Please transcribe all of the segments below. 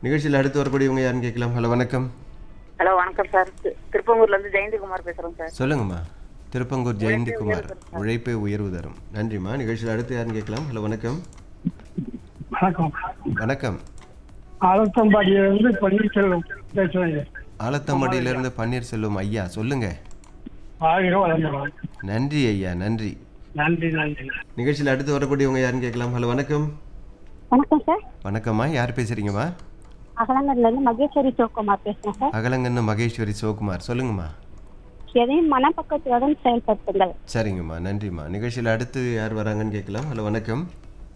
நிகழ்ச்சியில் அடுத்து வரக்கூடியவங்க யாருன்னு கேட்கலாம் ஹலோ வணக்கம் ஹலோ வணக்கம் சார் தி- திருப்பங்கூர்ல இருந்து ஜெயந்திகுமார் பேசுறேன் சார் சொல்லுங்கம்மா திருப்பங்கூர் ஜெயந்திகுமார் உழைப்பே உயர்வு தரும் நன்றிம்மா நிகழ்ச்சியில் அடுத்து யாருன்னு கேட்கலாம் ஹலோ வணக்கம் வணக்கம் வணக்கம் ஆலத்தம்பாடியிலிருந்து பன்னீர்செல்வம் பேசுறேங்க ஆலத்தம்படியிலிருந்து பன்னீர்செல்வம் ஐயா சொல்லுங்க ஆயிரம் வளர்ந்துடும் நன்றி ஐயா நன்றி நன்றி நன்றி நிகழ்ச்சியில் அடுத்து வரக்கூடியவங்க யாருன்னு கேட்கலாம் ஹலோ வணக்கம் வணக்கம் சார் வணக்கம்மா யார் பேசுறீங்கம்மா அகலங்கர்ல இருந்து மகேஸ்வரி சிவகுமார் பேசுறேன் சார் அகலங்கன்னு மகேஸ்வரி சிவகுமார் சொல்லுங்கம்மா எதையும் மனப்பக்கத்துடன் செயல்படுத்துங்கள் சரிங்கம்மா நன்றிம்மா நிகழ்ச்சியில் அடுத்து யார் வராங்கன்னு கேட்கலாம் ஹலோ வணக்கம்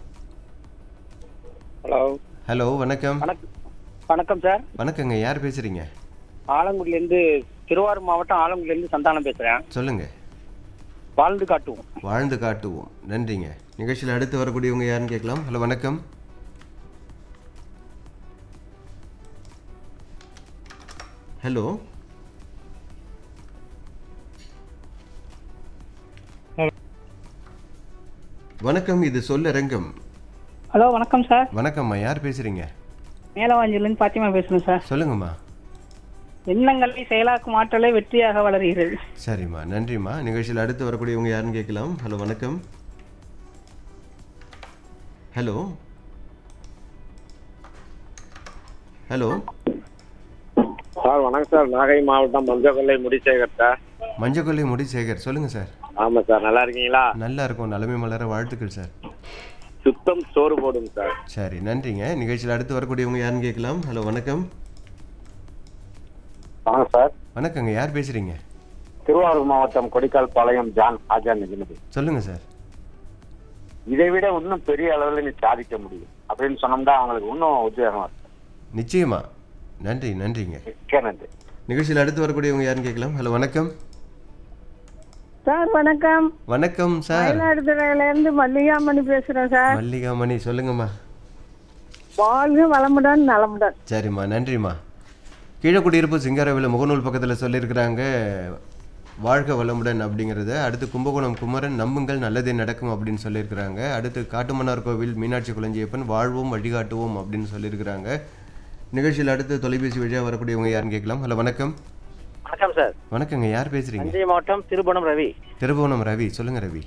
ஹலோ ஹலோ வணக்கம் வணக்கம் வணக்கம் சார் வணக்கங்க யார் பேசுறீங்க ஆலங்குடியிலேருந்து திருவாரூர் மாவட்டம் ஆலங்குடியிலேருந்து சந்தானம் பேசுகிறேன் சொல்லுங்க வாழ்ந்து காட்டுவோம் வாழ்ந்து காட்டுவோம் நன்றிங்க நிகழ்ச்சியில் அடுத்து வரக்கூடியவங்க யாருன்னு கேட்கலாம் ஹலோ வணக்கம் ஹலோ வணக்கம் இது சொல்லரங்கம் ஹலோ வணக்கம் சார் வணக்கம்மா யார் பேசுறீங்க மேலவாஞ்சிலேருந்து பாத்திமா பேசுகிறேன் சார் சொல்லுங்கம்மா எண்ணங்களை செயலாக்கும் ஆற்றலை வெற்றியாக வளர்கிறது சரிம்மா நன்றிம்மா நிகழ்ச்சியில் அடுத்து வரக்கூடியவங்க யாருன்னு கேட்கலாம் ஹலோ வணக்கம் ஹலோ ஹலோ சார் வணக்கம் சார் நாகை மாவட்டம் மஞ்சக்கொல்லை முடிசேகர் சார் மஞ்சக்கொல்லி முடிசேகர் சொல்லுங்க சார் ஆமாம் சார் நல்லா இருக்கீங்களா நல்லா இருக்கும் நலமை மலர வாழ்த்துக்கள் சார் சுத்தம் சோறு போடுங்க சார் சரி நன்றிங்க நிகழ்ச்சியில் அடுத்து வரக்கூடியவங்க யாருன்னு கேட்கலாம் ஹலோ வணக்கம் வணக்கம் சார் வணக்கங்க யார் பேசுறீங்க திருவாரூர் மாவட்டம் கொடிக்கால் பாளையம் ஜான் ஆஜா நிஜமதி சொல்லுங்க சார் இதை விட இன்னும் பெரிய அளவில் நீ சாதிக்க முடியும் அப்படின்னு சொன்னோம்னா அவங்களுக்கு இன்னும் உத்வேகமா இருக்கும் நிச்சயமா நன்றி நன்றிங்க மிக்க நன்றி நிகழ்ச்சியில் அடுத்து வரக்கூடியவங்க யாருன்னு கேட்கலாம் ஹலோ வணக்கம் சார் வணக்கம் வணக்கம் சார் மயிலாடுதுறையில இருந்து மல்லிகாமணி பேசுறேன் சார் மல்லிகாமணி சொல்லுங்கம்மா வாழ்க வளமுடன் நலமுடன் சரிம்மா நன்றிம்மா கீழக்குடியிருப்பு சிங்காரவேல முகநூல் பக்கத்தில் சொல்லியிருக்கிறாங்க வாழ்க வளமுடன் அப்படிங்கிறத அடுத்து கும்பகோணம் குமரன் நம்புங்கள் நல்லதே நடக்கும் அப்படின்னு சொல்லியிருக்கிறாங்க அடுத்து காட்டுமன்னார் கோவில் மீனாட்சி குளஞ்சியப்பன் வாழ்வோம் வழிகாட்டுவோம் அப்படின்னு சொல்லியிருக்கிறாங்க நிகழ்ச்சியில் அடுத்து தொலைபேசி வழியாக வரக்கூடியவங்க யாருன்னு கேட்கலாம் ஹலோ வணக்கம் வணக்கம் சார் வணக்கங்க யார் பேசுறீங்க தஞ்சை மாவட்டம் திருபுவனம் ரவி திருபுவனம் ரவி சொல்லுங்க ரவி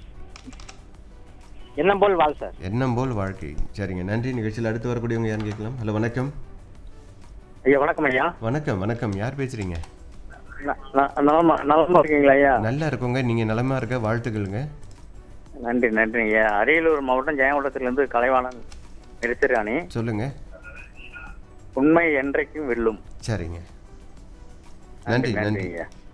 எண்ணம் போல் வாழ் சார் எண்ணம் போல் வாழ்க்கை சரிங்க நன்றி நிகழ்ச்சியில் அடுத்து வரக்கூடியவங்க யாருன்னு கேட்கலாம் ஹலோ வணக்கம் ஐயா வணக்கம் ஐயா வணக்கம் வணக்கம் யார் பேசுறீங்க ந- ந- நலமா நலமா இருக்கீங்களா ஐயா நல்லா இருக்கோங்க நீங்க நலமா இருக்க வாழ்த்துக்கள்ங்க நன்றி நன்றி ஐயா அரியலூர் மாவட்டம் ஜெயங்கொண்டத்திலிருந்து கலைவாணன் நிறுத்திராணி சொல்லுங்க உண்மை என்றைக்கும் வெல்லும் சரிங்க நன்றி நன்றி நன்றி ஐயா